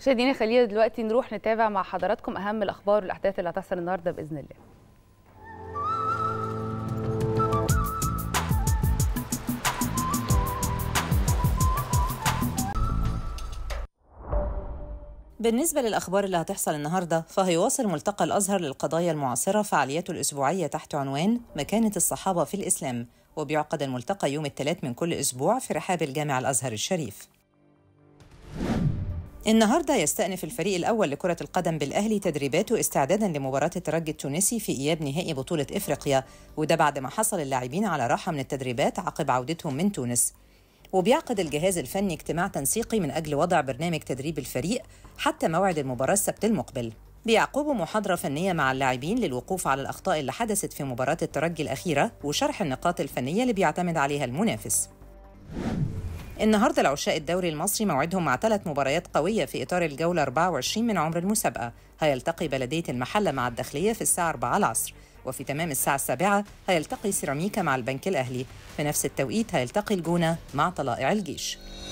مشاهدينا خلينا دلوقتي نروح نتابع مع حضراتكم اهم الاخبار والاحداث اللي هتحصل النهارده باذن الله بالنسبة للأخبار اللي هتحصل النهاردة فهيواصل ملتقى الأزهر للقضايا المعاصرة فعالياته الأسبوعية تحت عنوان مكانة الصحابة في الإسلام وبيعقد الملتقى يوم الثلاث من كل أسبوع في رحاب الجامع الأزهر الشريف النهارده يستأنف الفريق الأول لكرة القدم بالأهلي تدريباته استعدادا لمباراة الترجي التونسي في إياب نهائي بطولة إفريقيا وده بعد ما حصل اللاعبين على راحة من التدريبات عقب عودتهم من تونس وبيعقد الجهاز الفني اجتماع تنسيقي من أجل وضع برنامج تدريب الفريق حتى موعد المباراة السبت المقبل بيعقبه محاضرة فنية مع اللاعبين للوقوف على الأخطاء اللي حدثت في مباراة الترجي الأخيرة وشرح النقاط الفنية اللي بيعتمد عليها المنافس النهارده العشاء الدوري المصري موعدهم مع ثلاث مباريات قويه في اطار الجوله 24 من عمر المسابقه هيلتقي بلديه المحله مع الداخليه في الساعه 4 العصر وفي تمام الساعه السابعه هيلتقي سيراميكا مع البنك الاهلي في نفس التوقيت هيلتقي الجونه مع طلائع الجيش